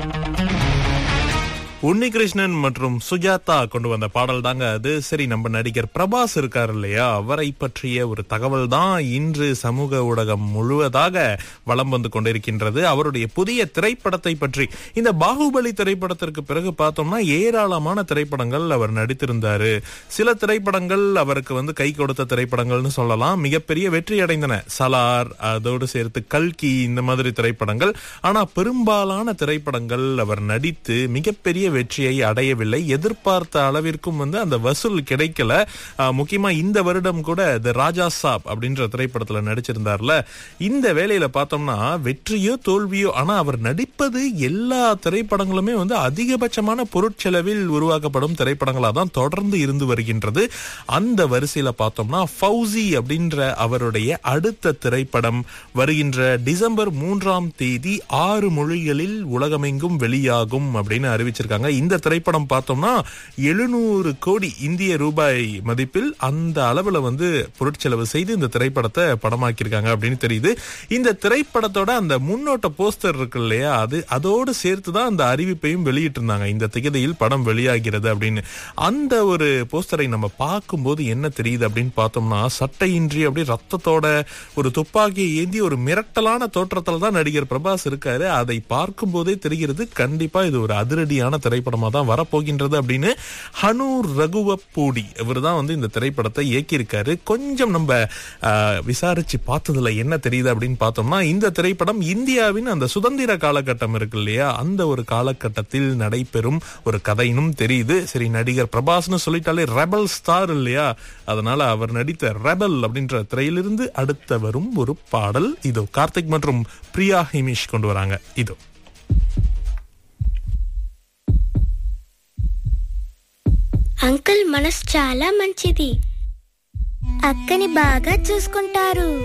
உன்னிகிருஷ்ணன் மற்றும் சுஜாதா கொண்டு வந்த பாடல் தாங்க அது சரி நம்ம நடிகர் பிரபாஸ் இருக்கார் இல்லையா அவரை பற்றிய ஒரு தகவல் தான் இன்று சமூக ஊடகம் முழுவதாக வலம் வந்து கொண்டிருக்கின்றது அவருடைய புதிய திரைப்படத்தை பற்றி இந்த பாகுபலி திரைப்படத்திற்கு பிறகு பார்த்தோம்னா ஏராளமான திரைப்படங்கள் அவர் நடித்திருந்தாரு சில திரைப்படங்கள் அவருக்கு வந்து கை கொடுத்த திரைப்படங்கள்னு சொல்லலாம் மிகப்பெரிய வெற்றி அடைந்தன சலார் அதோடு சேர்த்து கல்கி இந்த மாதிரி திரைப்படங்கள் ஆனா பெரும்பாலான திரைப்படங்கள் அவர் நடித்து மிகப்பெரிய வெற்றியை அடையவில்லை எதிர்பார்த்த அளவிற்கும் வந்து அந்த வசூல் கிடைக்கல ஆஹ், முக்கியமா இந்த வருடம் கூட த ராஜா சாப் அப்படின்ற திரைப்படத்துல நடிச்சிருந்தார்ல இந்த வேலையில பார்த்தோம்னா வெற்றியோ தோல்வியோ ஆனா அவர் நடிப்பது எல்லா திரைப்படங்களுமே வந்து அதிகபட்சமான பொருட்செலவில் உருவாக்கப்படும் திரைப்படங்களா தான் தொடர்ந்து இருந்து வருகின்றது அந்த வரிசையில பார்த்தோம்னா ஃபவுசி அப்படின்ற அவருடைய அடுத்த திரைப்படம் வருகின்ற டிசம்பர் மூன்றாம் தேதி ஆறு மொழிகளில் உலகமெங்கும் வெளியாகும் அப்படின்னு அறிவிச்சிருக்காங்க இந்த திரைப்படம் பார்த்தோம்னா எழுநூறு கோடி இந்திய ரூபாய் மதிப்பில் அந்த அளவுல வந்து பொருட்செலவு செய்து இந்த திரைப்படத்தை படமாக்கியிருக்காங்க அப்படின்னு தெரியுது இந்த திரைப்படத்தோட அந்த முன்னோட்ட போஸ்டர் இருக்கு இல்லையா அது அதோடு சேர்த்து தான் அந்த அறிவிப்பையும் வெளியிட்டிருந்தாங்க இந்த திகதியில் படம் வெளியாகிறது அப்படின்னு அந்த ஒரு போஸ்டரை நம்ம பார்க்கும்போது என்ன தெரியுது அப்படின்னு பார்த்தோம்னா சட்டையின்றி அப்படியே ரத்தத்தோட ஒரு துப்பாக்கியை ஏந்தி ஒரு மிரட்டலான தோற்றத்தில் தான் நடிகர் பிரபாஸ் இருக்காரு அதை பார்க்கும்போதே தெரிகிறது கண்டிப்பா இது ஒரு அதிரடியான திரைப்படமா தான் வரப்போகின்றது அப்படின்னு ஹனூர் ரகுவப்பூடி இவர் தான் வந்து இந்த திரைப்படத்தை இயக்கியிருக்காரு கொஞ்சம் நம்ம ஆஹ், விசாரிச்சு பார்த்ததுல என்ன தெரியுது அப்படின்னு பார்த்தோம்னா இந்த திரைப்படம் இந்தியாவின் அந்த சுதந்திர காலகட்டம் இருக்கு இல்லையா அந்த ஒரு காலகட்டத்தில் நடைபெறும் ஒரு கதையினும் தெரியுது சரி நடிகர் பிரபாஸ்னு சொல்லிட்டாலே ரெபல் ஸ்டார் இல்லையா அதனால அவர் நடித்த ரெபல் அப்படின்ற திரையிலிருந்து அடுத்த வரும் ஒரு பாடல் இதோ கார்த்திக் மற்றும் பிரியா ஹிமிஷ் கொண்டு வராங்க இதோ అంకుల్ మనసు చాలా మంచిది అక్కని బాగా చూసుకుంటారు